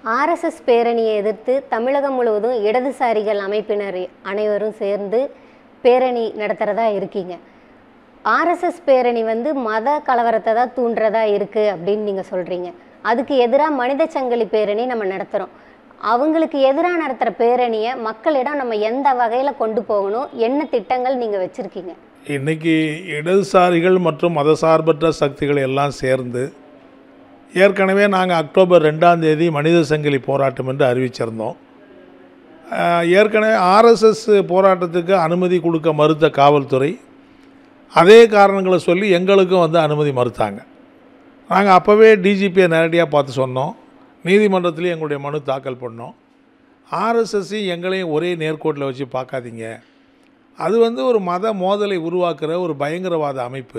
RSS பேரணியை எதிர்த்து தமிழகம் முழுவதும் இடதுசாரிகள் அமைப்பினர் அனைவரும் சேர்ந்து பேரணி நடத்துகிறதா இருக்கீங்க ஆர்எஸ்எஸ் பேரணி வந்து மத கலவரத்தை தான் தூண்டுறதா இருக்குது அப்படின்னு நீங்கள் சொல்கிறீங்க அதுக்கு எதிராக மனித சங்கிலி பேரணி நம்ம நடத்துகிறோம் அவங்களுக்கு எதிராக நடத்துகிற பேரணியை மக்களிடம் நம்ம எந்த வகையில் கொண்டு போகணும் என்ன திட்டங்கள் நீங்கள் வச்சுருக்கீங்க இன்னைக்கு இடதுசாரிகள் மற்றும் மதசார்பற்ற சக்திகள் எல்லாம் சேர்ந்து ஏற்கனவே நாங்கள் அக்டோபர் ரெண்டாம் தேதி மனித சங்கிலி போராட்டம் என்று அறிவிச்சிருந்தோம் ஆஹ் ஏற்கனவே ஆர்எஸ்எஸ் போராட்டத்துக்கு அனுமதி கொடுக்க மறுத்த காவல்துறை அதே காரணங்களை சொல்லி எங்களுக்கும் வந்து அனுமதி மறுத்தாங்க நாங்கள் அப்போவே டிஜிபியை நேரடியாக பார்த்து சொன்னோம் நீதிமன்றத்துலேயும் எங்களுடைய மனு தாக்கல் பண்ணோம் ஆர்எஸ்எஸ்ஸையும் எங்களையும் ஒரே நேர்கோட்டில் வச்சு பார்க்காதீங்க அது வந்து ஒரு மத மோதலை உருவாக்குற ஒரு பயங்கரவாத அமைப்பு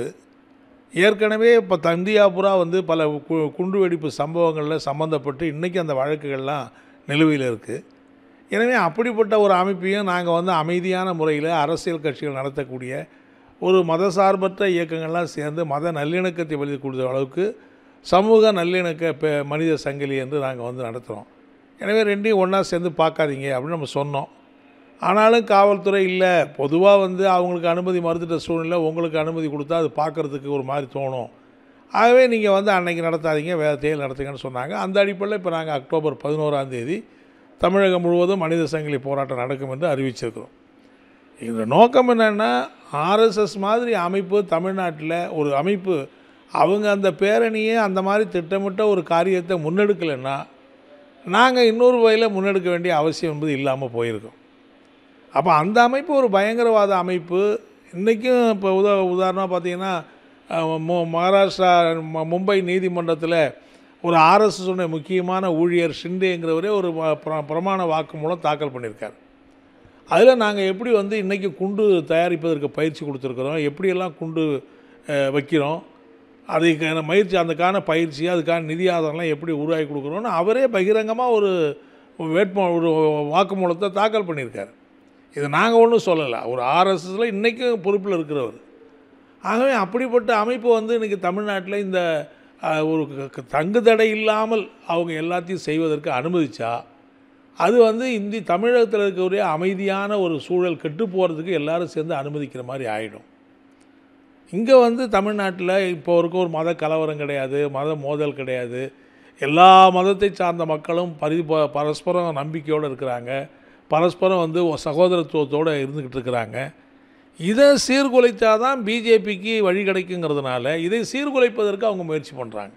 ஏற்கனவே இப்போ இந்தியா பூரா வந்து பல கு- குண்டு வெடிப்பு சம்பவங்களில் சம்மந்தப்பட்டு இன்றைக்கி அந்த வழக்குகள்லாம் நிலுவையில் இருக்குது எனவே அப்படிப்பட்ட ஒரு அமைப்பையும் நாங்கள் வந்து அமைதியான முறையில் அரசியல் கட்சிகள் நடத்தக்கூடிய ஒரு மதசார்பற்ற இயக்கங்கள்லாம் சேர்ந்து மத நல்லிணக்கத்தை வழி கொடுத்த அளவுக்கு சமூக நல்லிணக்க பெ- மனித சங்கிலி என்று நாங்கள் வந்து நடத்துகிறோம் எனவே ரெண்டையும் ஒன்றா சேர்ந்து பார்க்காதீங்க அப்படின்னு நம்ம சொன்னோம் ஆனாலும் காவல்துறை இல்லை பொதுவாக வந்து அவங்களுக்கு அனுமதி மறுத்துட்ட சூழ்நிலை உங்களுக்கு அனுமதி கொடுத்தா அது பார்க்குறதுக்கு ஒரு மாதிரி தோணும் ஆகவே நீங்கள் வந்து அன்னைக்கு நடத்தாதீங்க வேறு தேதி நடத்துங்கன்னு சொன்னாங்க அந்த அடிப்படையில் இப்போ நாங்கள் அக்டோபர் பதினோராம் தேதி தமிழகம் முழுவதும் மனித சங்கிலி போராட்டம் நடக்கும் என்று அறிவிச்சிருக்கிறோம் இந்த நோக்கம் என்னென்னா ஆர்எஸ்எஸ் மாதிரி அமைப்பு தமிழ்நாட்டில் ஒரு அமைப்பு அவங்க அந்த பேரணியை அந்த மாதிரி திட்டமிட்ட ஒரு காரியத்தை முன்னெடுக்கலைன்னா நாங்கள் இன்னொரு வகையில் முன்னெடுக்க வேண்டிய அவசியம் என்பது இல்லாமல் போயிருக்கோம் அப்போ அந்த அமைப்பு ஒரு பயங்கரவாத அமைப்பு இன்றைக்கும் இப்போ உதா உதாரணமாக பார்த்தீங்கன்னா அஹ், மு- மகாராஷ்டிரா ம- மும்பை நீதிமன்றத்தில் ஒரு ஆர்எஸ்எஸ் உடைய முக்கியமான ஊழியர் ஷிண்டேங்கிறவரே ஒரு வ- பிர- பிரமாண வாக்குமூலம் தாக்கல் பண்ணியிருக்கார் அதில் நாங்கள் எப்படி வந்து இன்றைக்கி குண்டு தயாரிப்பதற்கு பயிற்சி கொடுத்துருக்குறோம் எப்படியெல்லாம் குண்டு அஹ், வைக்கிறோம் அதுக்கான முயற்சி அதுக்கான பயிற்சி அதுக்கான நிதி ஆதாரம்லாம் எப்படி உருவாக்கி கொடுக்குறோன்னு அவரே பகிரங்கமாக ஒரு வேட்பு ஒரு வாக்குமூலத்தை தாக்கல் பண்ணியிருக்காரு இது நாங்கள் ஒன்றும் சொல்லலை ஒரு ஆர்எஸ்எஸில் இன்றைக்கும் பொறுப்பில் இருக்கிறவர் ஆகவே அப்படிப்பட்ட அமைப்பு வந்து இன்றைக்கி தமிழ்நாட்டில் இந்த அஹ், ஒரு க- க- தங்கு தடை இல்லாமல் அவங்க எல்லாத்தையும் செய்வதற்கு அனுமதிச்சா அது வந்து இந்தி தமிழகத்தில் இருக்கக்கூடிய அமைதியான ஒரு சூழல் கெட்டு போகிறதுக்கு எல்லாரும் சேர்ந்து அனுமதிக்கிற மாதிரி ஆகிடும் இங்கே வந்து தமிழ்நாட்டில் இப்போ இருக்க ஒரு மத கலவரம் கிடையாது மத மோதல் கிடையாது எல்லா மதத்தை சார்ந்த மக்களும் பரி ப- பரஸ்பரம் நம்பிக்கையோடு இருக்கிறாங்க பரஸ்பரம் வந்து ஒரு சகோதரத்துவத்தோடு இருந்துக்கிட்டு இருக்கிறாங்க இதை சீர்குலைத்தா தான் பிஜேபிக்கு வழி கிடைக்குங்கிறதுனால இதை சீர்குலைப்பதற்கு அவங்க முயற்சி பண்ணுறாங்க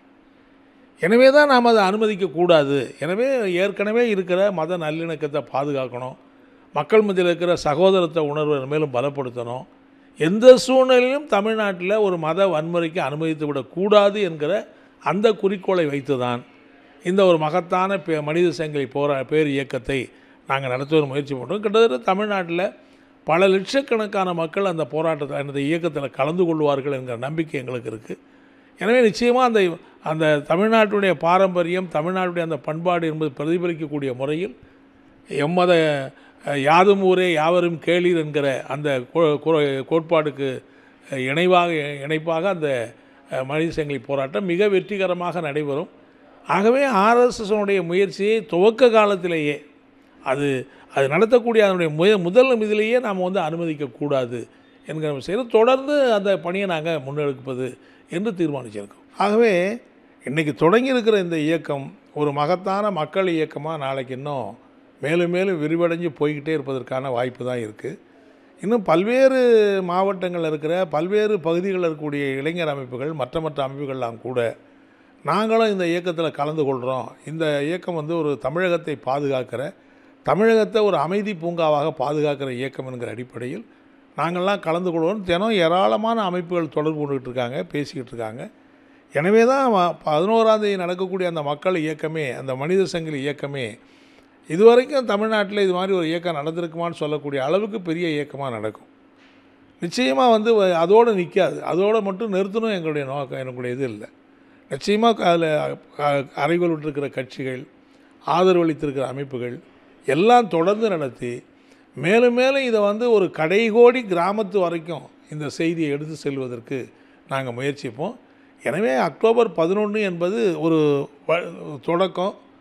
எனவே தான் நாம் அதை அனுமதிக்கக்கூடாது எனவே ஏற்கனவே இருக்கிற மத நல்லிணக்கத்தை பாதுகாக்கணும் மக்கள் மத்தியில் இருக்கிற சகோதரத்தை உணர்வை மேலும் பலப்படுத்தணும் எந்த சூழ்நிலையிலும் தமிழ்நாட்டில் ஒரு மத வன்முறைக்கு அனுமதித்து விடக்கூடாது என்கிற அந்த குறிக்கோளை வைத்து தான் இந்த ஒரு மகத்தான பே மனித சங்கிலி போரா பேர் இயக்கத்தை நாங்கள் நடத்துவ முயற்சி பண்ணுறோம் கிட்டத்தட்ட தமிழ்நாட்டில் பல லட்சக்கணக்கான மக்கள் அந்த போராட்டத்தை அந்த இயக்கத்தில் கலந்து கொள்வார்கள் என்கிற நம்பிக்கை எங்களுக்கு இருக்குது எனவே நிச்சயமாக அந்த அந்த தமிழ்நாட்டுடைய பாரம்பரியம் தமிழ்நாட்டுடைய அந்த பண்பாடு என்பது பிரதிபலிக்கக்கூடிய முறையில் எம்மத அஹ், யாதும் ஊரே யாவரும் கேளீர் என்கிற அந்த கோ- கோ- கோட்பாடுக்கு அஹ், இணைவாக இணைப்பாக அந்த அஹ், மனித சங்கிலி போராட்டம் மிக வெற்றிகரமாக நடைபெறும் ஆகவே ஆர்எஸ்எஸ்னுடைய முயற்சியை துவக்க காலத்திலேயே அது அது நடத்தக்கூடிய அதனுடைய முய முதல் இதிலேயே நாம் வந்து அனுமதிக்கக்கூடாது என்கிற விஷயம் தொடர்ந்து அந்த பணியை நாங்கள் முன்னெடுப்பது என்று தீர்மானிச்சிருக்கோம் ஆகவே இன்றைக்கி தொடங்கி இருக்கிற இந்த இயக்கம் ஒரு மகத்தான மக்கள் இயக்கமாக நாளைக்கு இன்னும் மேலும் மேலும் விரிவடைஞ்சு போய்கிட்டே இருப்பதற்கான வாய்ப்பு தான் இருக்குது இன்னும் பல்வேறு மாவட்டங்களில் இருக்கிற பல்வேறு பகுதிகளில் இருக்கக்கூடிய இளைஞர் அமைப்புகள் மற்ற மற்ற அமைப்புகள்லாம் கூட நாங்களும் இந்த இயக்கத்தில் கலந்து கொள்கிறோம் இந்த இயக்கம் வந்து ஒரு தமிழகத்தை பாதுகாக்கிற தமிழகத்தை ஒரு அமைதி பூங்காவாக பாதுகாக்கிற இயக்கம் என்கிற அடிப்படையில் நாங்கள்லாம் கலந்து கொள்வோம் தினம் ஏராளமான அமைப்புகள் தொடர்பு கொண்டுகிட்டு இருக்காங்க பேசிக்கிட்டு இருக்காங்க எனவே தான் ம- பதினோராம் தேதி நடக்கக்கூடிய அந்த மக்கள் இயக்கமே அந்த மனித சங்கிலி இயக்கமே இதுவரைக்கும் தமிழ்நாட்டில் இது மாதிரி ஒரு இயக்கம் நடந்திருக்குமான்னு சொல்லக்கூடிய அளவுக்கு பெரிய இயக்கமாக நடக்கும் நிச்சயமாக வந்து வ- அதோடு நிற்காது அதோடு மட்டும் நிறுத்தணும் எங்களுடைய நோக்கம் எனக்குடைய இது இல்லை நிச்சயமாக அதில் அறைகோல் விட்டிருக்கிற கட்சிகள் ஆதரவளித்திருக்கிற அமைப்புகள் எல்லாம் தொடர்ந்து நடத்தி மேலும் மேலும் இதை வந்து ஒரு கடைகோடி கிராமத்து வரைக்கும் இந்த செய்தியை எடுத்து செல்வதற்கு நாங்கள் முயற்சிப்போம் எனவே அக்டோபர் பதினொன்று என்பது ஒரு வ- தொடக்கம்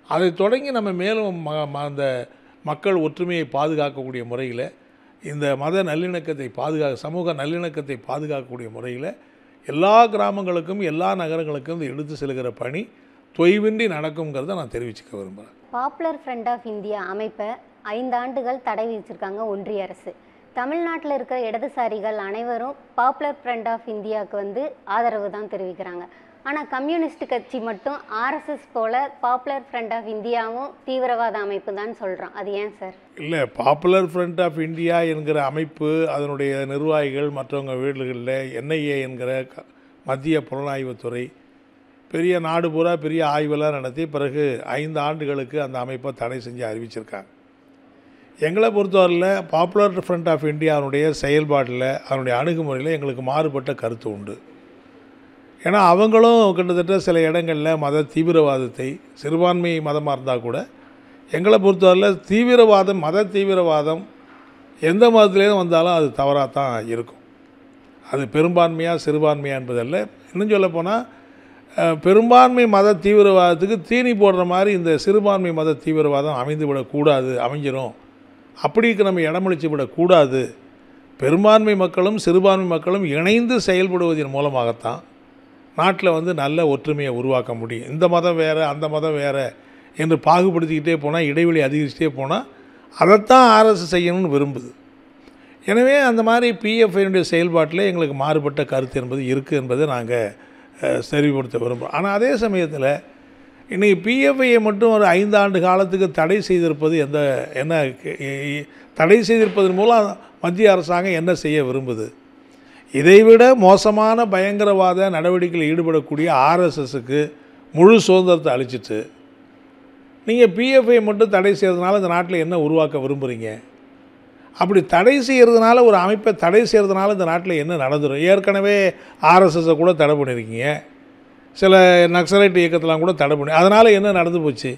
அதை தொடங்கி நம்ம மேலும் ம ம- அந்த மக்கள் ஒற்றுமையை பாதுகாக்கக்கூடிய முறையில் இந்த மத நல்லிணக்கத்தை பாதுகாக்க சமூக நல்லிணக்கத்தை பாதுகாக்கக்கூடிய முறையில் எல்லா கிராமங்களுக்கும் எல்லா நகரங்களுக்கும் இது எடுத்து செல்கிற பணி தொய்வின்றி நடக்குங்கிறத நான் தெரிவிச்சுக்க விரும்புகிறேன் பாப்புலர் ஃப்ரண்ட் ஆஃப் இந்தியா அமைப்பை ஐந்தாண்டுகள் தடை விதிச்சிருக்காங்க ஒன்றிய அரசு தமிழ்நாட்டில் இருக்கிற இடதுசாரிகள் அனைவரும் பாப்புலர் ஃப்ரண்ட் ஆஃப் இந்தியாவுக்கு வந்து ஆதரவு தான் தெரிவிக்கிறாங்க ஆனால் கம்யூனிஸ்ட் கட்சி மட்டும் ஆர்எஸ்எஸ் போல பாப்புலர் ஃப்ரண்ட் ஆஃப் இந்தியாவும் தீவிரவாத அமைப்பு தான் சொல்கிறோம் அது ஏன் சார் இல்லை பாப்புலர் ஃப்ரண்ட் ஆஃப் இந்தியா என்கிற அமைப்பு அதனுடைய நிர்வாகிகள் மற்றவங்க வீடுகளில் என்ஐஏ என்கிற க- மத்திய புலனாய்வுத்துறை பெரிய நாடு பூரா பெரிய ஆய்வெல்லாம் நடத்தி பிறகு ஐந்து ஆண்டுகளுக்கு அந்த அமைப்பை தடை செஞ்சு அறிவிச்சிருக்காங்க எங்களை பொறுத்தவரையில் பாப்புலர் ஃப்ரண்ட் ஆஃப் இந்தியாவுடைய செயல்பாட்டில் அதனுடைய அணுகுமுறையில் எங்களுக்கு மாறுபட்ட கருத்து உண்டு ஏன்னா அவங்களும் கிட்டத்தட்ட சில இடங்களில் மத தீவிரவாதத்தை சிறுபான்மை மதமாக இருந்தால் கூட எங்களை பொறுத்தவரையில் தீவிரவாதம் மத தீவிரவாதம் எந்த மதத்துலேயும் வந்தாலும் அது தவறாக தான் இருக்கும் அது பெரும்பான்மையாக சிறுபான்மையா என்பதல்ல இன்னும் சொல்லப்போனால் அஹ், பெரும்பான்மை மத தீவிரவாதத்துக்கு தீனி போடுற மாதிரி இந்த சிறுபான்மை மத தீவிரவாதம் அமைந்து விடக்கூடாது அமைஞ்சிரும் அப்படிக்கு நம்ம இடமளித்து விடக்கூடாது பெரும்பான்மை மக்களும் சிறுபான்மை மக்களும் இணைந்து செயல்படுவதன் மூலமாகத்தான் நாட்டில் வந்து நல்ல ஒற்றுமையை உருவாக்க முடியும் இந்த மதம் வேறு அந்த மதம் வேறு என்று பாகுபடுத்திக்கிட்டே போனால் இடைவெளி அதிகரிச்சுட்டே போனால் அதைத்தான் அரசு செய்யணும்னு விரும்புது எனவே அந்த மாதிரி பிஎஃப்ஐனுடைய செயல்பாட்டில் எங்களுக்கு மாறுபட்ட கருத்து என்பது இருக்குது என்பதை நாங்கள் சரிப்படுத்த விரும்புகிறோம் ஆனால் அதே சமயத்தில் இன்றைக்கி பிஎஃப்ஐயை மட்டும் ஒரு ஐந்தாண்டு காலத்துக்கு தடை செய்திருப்பது எந்த என்ன கே- இ- தடை செய்திருப்பதன் மூலம் மத்திய அரசாங்கம் என்ன செய்ய விரும்புது இதைவிட மோசமான பயங்கரவாத நடவடிக்கையில் ஈடுபடக்கூடிய ஆர்எஸ்எஸ்க்கு முழு சுதந்திரத்தை அளிச்சிட்டு நீங்கள் பிஎஃப்ஐ மட்டும் தடை செய்கிறதுனால இந்த நாட்டில் என்ன உருவாக்க விரும்புகிறீங்க அப்படி தடை செய்கிறதுனால ஒரு அமைப்பை தடை செய்கிறதுனால இந்த நாட்டில் என்ன நடந்துடும் ஏற்கனவே ஆர்எஸ்எஸை கூட தடை பண்ணியிருக்கீங்க சில நக்சலைட் இயக்கத்தெல்லாம் கூட தடை பண்ணி அதனால் என்ன நடந்து போச்சு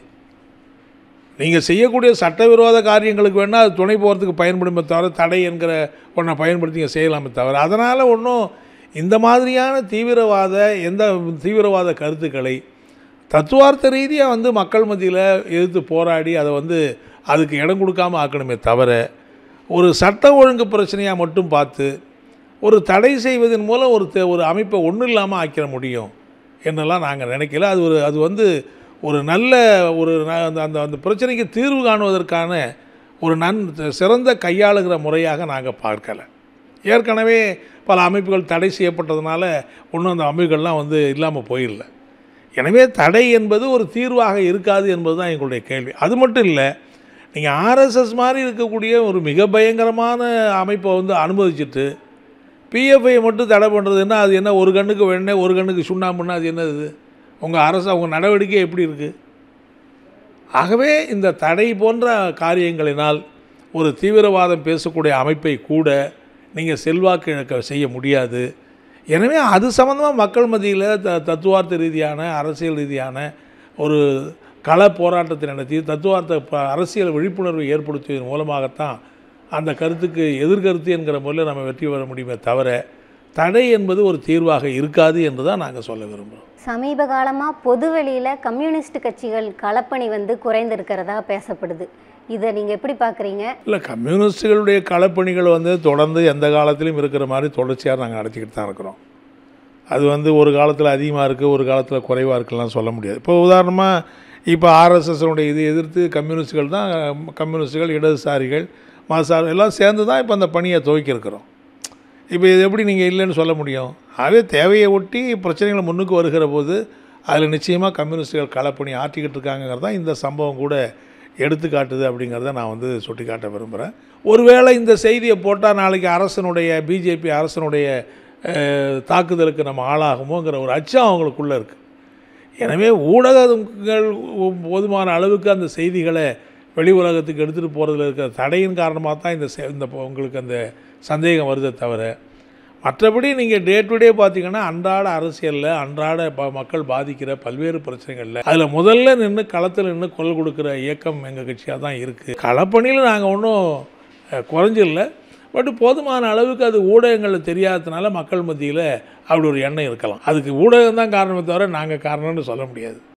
நீங்கள் செய்யக்கூடிய சட்டவிரோத காரியங்களுக்கு வேணால் அது துணை போகிறதுக்கு பயன்படுமே தவிர தடை என்கிற ஒன்றை பயன்படுத்தி நீங்கள் செய்யலாமே தவிர அதனால் ஒன்றும் இந்த மாதிரியான தீவிரவாத எந்த தீவிரவாத கருத்துக்களை தத்துவார்த்த ரீதியாக வந்து மக்கள் மத்தியில் எதிர்த்து போராடி அதை வந்து அதுக்கு இடம் கொடுக்காம ஆக்கணுமே தவிர ஒரு சட்ட ஒழுங்கு பிரச்சனையாக மட்டும் பார்த்து ஒரு தடை செய்வதன் மூலம் ஒரு தே- ஒரு அமைப்பை ஒன்றும் இல்லாமல் ஆக்கிட முடியும் என்னெல்லாம் நாங்கள் நினைக்கல அது ஒரு அது வந்து ஒரு நல்ல ஒரு ந- அந்த அந்த அந்த பிரச்சனைக்கு தீர்வு காணுவதற்கான ஒரு நன் சிறந்த கையாளுகிற முறையாக நாங்கள் பார்க்கல ஏற்கனவே பல அமைப்புகள் தடை செய்யப்பட்டதுனால ஒன்றும் அந்த அமைப்புகள்லாம் வந்து இல்லாமல் போயிடல எனவே தடை என்பது ஒரு தீர்வாக இருக்காது என்பது தான் எங்களுடைய கேள்வி அது மட்டும் இல்லை நீங்கள் ஆர்எஸ்எஸ் மாதிரி இருக்கக்கூடிய ஒரு மிக பயங்கரமான அமைப்பை வந்து அனுமதிச்சுட்டு பிஎஃப்ஐ மட்டும் தடை பண்ணுறதுன்னா அது என்ன ஒரு கண்ணுக்கு வெண்ணெய் ஒரு கண்ணுக்கு சுண்ணாம்புன்னா அது என்னது உங்கள் அரசு அவங்க நடவடிக்கை எப்படி இருக்குது ஆகவே இந்த தடை போன்ற காரியங்களினால் ஒரு தீவிரவாதம் பேசக்கூடிய அமைப்பை கூட நீங்கள் செல்வாக்கு இழக்க செய்ய முடியாது எனவே அது சம்மந்தமாக மக்கள் மத்தியில் த தத்துவார்த்த ரீதியான அரசியல் ரீதியான ஒரு கள போராட்டத்தை நடத்தி தத்துவார்த்த ப- அரசியல் விழிப்புணர்வை ஏற்படுத்துவதன் மூலமாகத்தான் அந்த கருத்துக்கு எதிர்கருத்து என்கிற முறையில் நம்ம வெற்றி பெற முடியுமே தவிர தடை என்பது ஒரு தீர்வாக இருக்காது என்று தான் நாங்கள் சொல்ல விரும்புகிறோம் சமீப காலமாக பொதுவெளியில் கம்யூனிஸ்ட் கட்சிகள் களப்பணி வந்து குறைந்திருக்கிறதா பேசப்படுது இதை நீங்கள் எப்படி பார்க்குறீங்க இல்லை கம்யூனிஸ்டுகளுடைய களப்பணிகள் வந்து தொடர்ந்து எந்த காலத்திலும் இருக்கிற மாதிரி தொடர்ச்சியாக நாங்கள் நடத்திக்கிட்டு தான் இருக்கிறோம் அது வந்து ஒரு காலத்தில் அதிகமாக இருக்குது ஒரு காலத்தில் குறைவாக இருக்குலாம் சொல்ல முடியாது இப்போ உதாரணமாக இப்போ ஆர்எஸ்எஸ்னுடைய இது எதிர்த்து கம்யூனிஸ்டுகள் தான் கம்யூனிஸ்டுகள் இடதுசாரிகள் மதசார் எல்லாம் சேர்ந்து தான் இப்போ அந்த பணியை துவக்கியிருக்கிறோம் இப்போ இது எப்படி நீங்கள் இல்லைன்னு சொல்ல முடியும் ஆகவே தேவையை ஒட்டி பிரச்சனைகள் முன்னுக்கு வருகிற போது அதில் நிச்சயமாக கம்யூனிஸ்டுகள் களப்பணி ஆற்றிக்கிட்டு இருக்காங்கிறது தான் இந்த சம்பவம் கூட எடுத்துக்காட்டுது அப்படிங்கிறத நான் வந்து சுட்டிக்காட்ட விரும்புகிறேன் ஒருவேளை இந்த செய்தியை போட்டால் நாளைக்கு அரசனுடைய பிஜேபி அரசனுடைய அஹ், தாக்குதலுக்கு நம்ம ஆளாகுமோங்கிற ஒரு அச்சம் அவங்களுக்குள்ளே இருக்குது எனவே ஊடகங்கள் போதுமான அளவுக்கு அந்த செய்திகளை வெளி உலகத்துக்கு எடுத்துகிட்டு போகிறதுல இருக்கிற தடையின் காரணமாக தான் இந்த செ- இந்த ப- உங்களுக்கு அந்த சந்தேகம் வருதே தவிர மற்றபடி நீங்கள் டே டு டே பார்த்தீங்கன்னா அன்றாட அரசியலில் அன்றாட ப மக்கள் பாதிக்கிற பல்வேறு பிரச்சனைகளில் அதில் முதல்ல நின்று களத்தில் நின்று குரல் கொடுக்குற இயக்கம் எங்கள் கட்சியாக தான் இருக்குது களப்பணியில் நாங்கள் ஒன்றும் குறைஞ்சிடல பட் போதுமான அளவுக்கு அது ஊடகங்களில் தெரியாததுனால மக்கள் மத்தியில் அப்படி ஒரு எண்ணம் இருக்கலாம் அதுக்கு ஊடகம் தான் காரணமே தவிர நாங்கள் காரணம்னு சொல்ல முடியாது